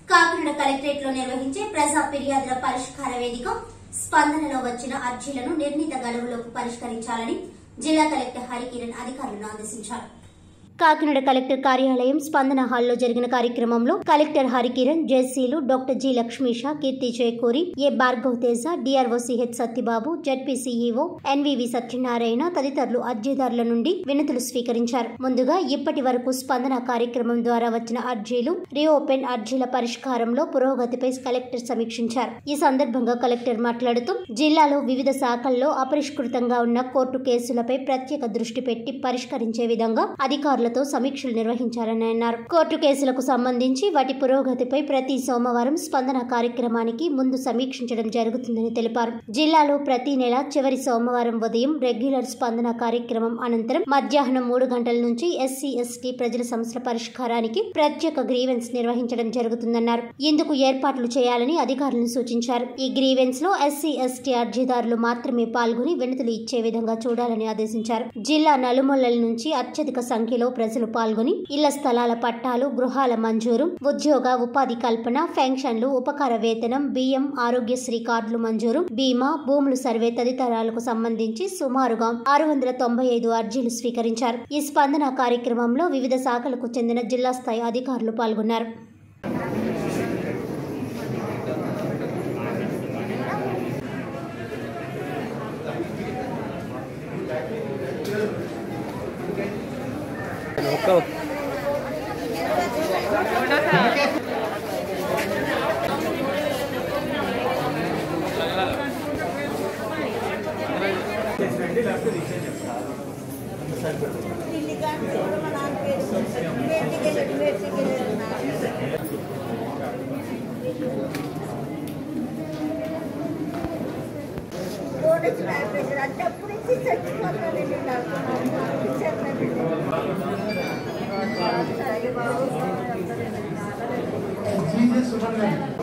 Kakinada collectorate లో నిర్వహించే ప్రజా ఫిర్యాదుల పరిష్కార వేదిక స్పందనలో వచ్చిన అర్జీలను నిర్ణీత గడువులోపు పరిష్కరించాలని జిల్లా కలెక్టర్ హరికిరణ్ అధికారులను ఆదేశించారు కాకినాడ కలెక్టర్ కార్యాలయం స్పందన హాల్లో జరిగిన కార్యక్రమంలో కలెక్టర్ హరికిరణ్ జెస్సీలు doctor G Lakshmisha Keerthi Chekuri A Bhargav Teja DRO CH Satyababu ZP CEO NVV Satyanarayana తదితరులు అర్జీదారుల నుండి వినతులు స్వీకరించారు ముందుగా ఇప్పటి వరకు స్పందన కార్యక్రమం ద్వారా వచ్చిన అర్జీలు రీఓపెన్ అర్జీల పరిష్కారంలో పురోగతిపై కలెక్టర్ సమీక్షించారు ఈ సందర్భంగా కలెక్టర్ మాట్లాడుతూ జిల్లాలో వివిధ శాఖల్లో అపరిష్కృతంగా ఉన్న కోర్టు కేసులపై ప్రత్యేక దృష్టి పెట్టి పరిష్కరించే విధంగా అధికారులతో సమీక్షలు నిర్వహించారని అన్నారు కోర్టు కేసులకు సంబంధించి వాటి పురోగతిపై ప్రతి సోమవారం స్పందన కార్యక్రమానికి ముందు సమీక్షించడం జరుగుతుందని తెలిపారు జిల్లాలో ప్రతి నెల చివరి సోమవారం ఉదయం రెగ్యులర్ స్పందన కార్యక్రమం అనంతరం మధ్యాహ్నం మూడు గంటల నుంచి ఎస్సీ ఎస్టీ ప్రజల సమస్యల పరిష్కారానికి ప్రత్యేక గ్రీవెన్స్ నిర్వహించడం జరుగుతుందన్నారు ఇందుకు ఏర్పాట్లు చేయాలని అధికారులను సూచించారు ఈ గ్రీవెన్స్ లో ఎస్సీ ఎస్టీ అర్జీదారులు మాత్రమే పాల్గొని వినతులు ఇచ్చే విధంగా చూడాలని ఆదేశించారు జిల్లా నలుమూలల నుంచి అత్యధిక సంఖ్యలో ప్రజలు పాల్గొని ఇళ్ల స్థలాల పట్టాలు గృహాల మంజూరు ఉద్యోగ ఉపాధి కల్పన పెన్షన్లు ఉపకార వేతనం బియ్యం ఆరోగ్యశ్రీ కార్డులు మంజూరు బీమా భూములు సర్వే తదితరాలకు సంబంధించి సుమారుగా ఆరు వందల తొంభై ఐదు అర్జీలు స్వీకరించారు ఈ స్పందన కార్యక్రమంలో వివిధ శాఖలకు చెందిన జిల్లా స్థాయి అధికారులు పాల్గొన్నారు బోనస్ ప్యాకేజ్ అంటే అప్పుడు ఇచ్చి చచ్చిపోతానండి నాకు చెప్పండి Jesus, Superman.